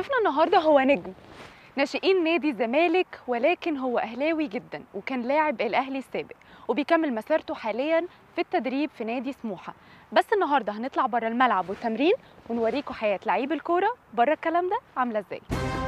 ضيفنا النهارده هو نجم ناشئين نادي الزمالك ولكن هو اهلاوي جدا وكان لاعب الاهلي السابق وبيكمل مسيرته حاليا في التدريب في نادي سموحه بس النهارده هنطلع بره الملعب والتمرين ونوريكم حياه لعيب الكوره بره الكلام ده عامله ازاي